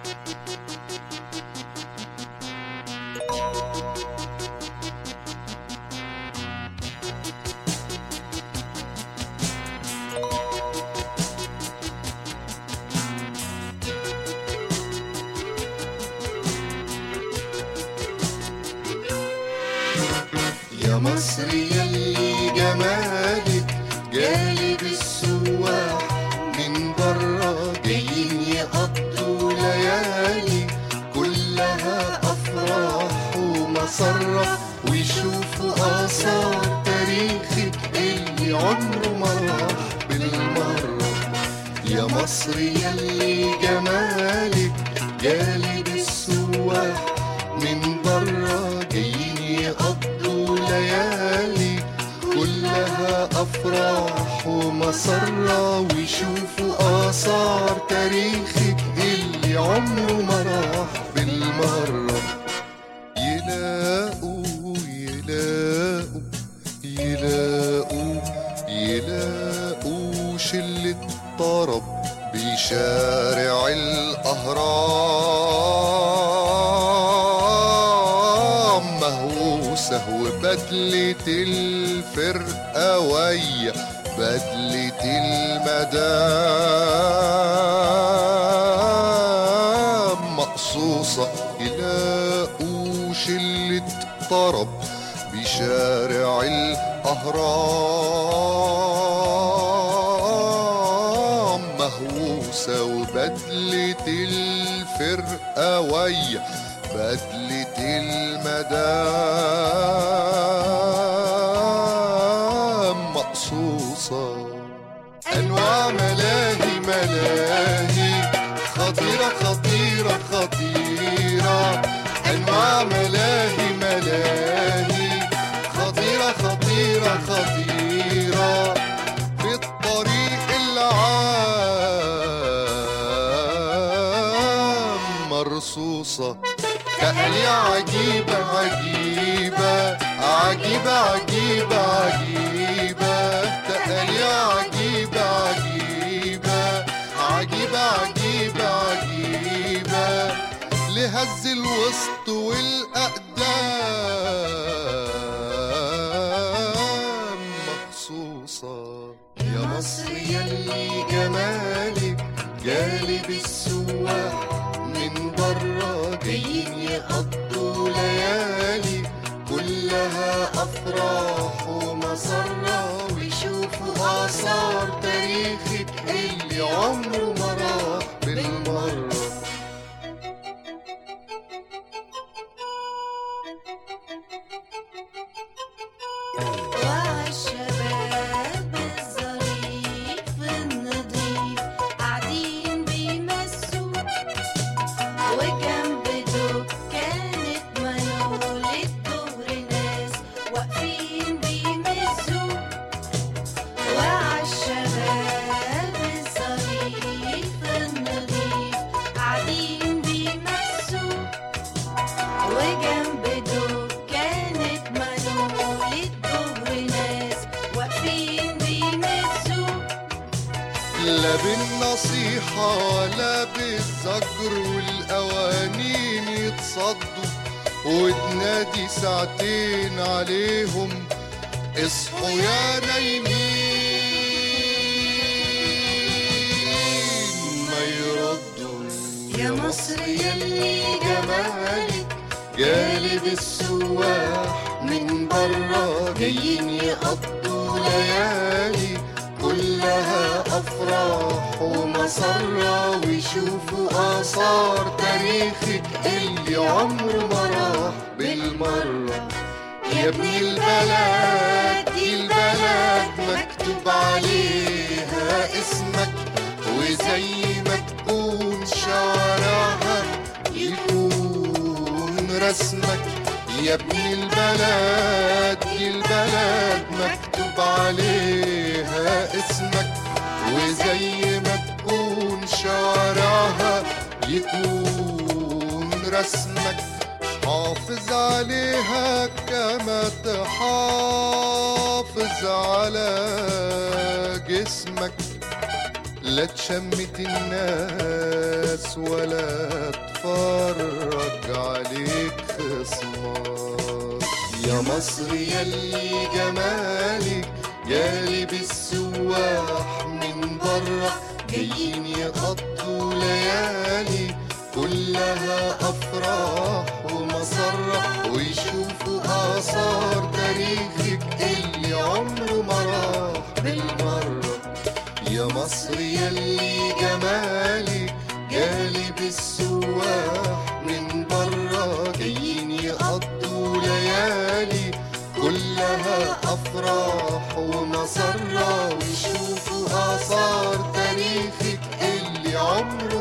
يا مصر يلي جمالك جالب السواح من برا جايين يقضوا ليالي كلها افراح ومسرة ويشوفوا اثار تاريخك اللي عمره ما راح بالمرة يا مصر يلي جمالك جالب السواح من برا جايين يقضوا ليالي كلها أفراح ومسرة ويشوفوا آثار تاريخك اللي عمره ما راح بالمرة يلاقوا يلاقوا يلاقوا يلاقوا شلة طرب بشارع الأهرام مهووسة وبدلة الفرقة ويا بدلة المدام مقصوصة يلاقوا شلة طرب بشارع الأهرام مهووسة وبدلة الفرقة ويا بدلة المدام مقصوصة أنواع ملاهي ملاهي خطيرة خطيرة خطيرة أنواع ملاهي ملاهي خطيرة خطيرة خطيرة في الطريق العام مرصوصة تقلي عجيبة عجيبة عجيبة عجيبة عجيبة تقلي عجيبة عجيبة عجيبة عجيبة عجيبة لهز الوسط والأقدام مخصوصة يا مصر يلي جمالك جالب السواح من برا جايين يقضوا ليالي كلها أفراح ومسرة ويشوفوا آثار تاريخك اللي عمره ما راح بالمرة وعالشباب الظريف النضيف قاعدين بيمسوا وجنب دكانة منول الدور ناس واقفين بيمسوا وعالشباب الظريف النضيف قاعدين بيمسوا وجنب دكانة منول الدور ناس واقفين بيمسوا لا بالنصيحة ولا بالزجر والقوانين يتصدوا وتنادي ساعتين عليهم اصحوا يا نايمين ما يردوا يا مصر يلي جمالك جالب السواح من برا جايين يقضوا ليالي كلها أفراح ومسرة ويشوفوا آثار تاريخك اللي عمره ما راح بالمرة يا ابن البلد دي البلد مكتوب عليها اسمك وزي ما تكون شوارعها يكون رسمك يا ابن البلد دي البلد مكتوب عليها اسمك وزي ما تكون شوارعها يكون رسمك حافظ عليها كما تحافظ على جسمك لا تشمت الناس ولا تفرج عليك خصمك يا مصر يلي جمالك جالب السواح من برا جايين يقضوا ليالي كلها أفراح ومسرح ويشوفوا آثار تاريخك اللي عمره ما راح بالمرة يا مصر يلي جمالك جالب السواح من برا جايين يقضوا ليالي كلها أفراح ومسرة ويشوفوا آثار تاريخك اللي عمره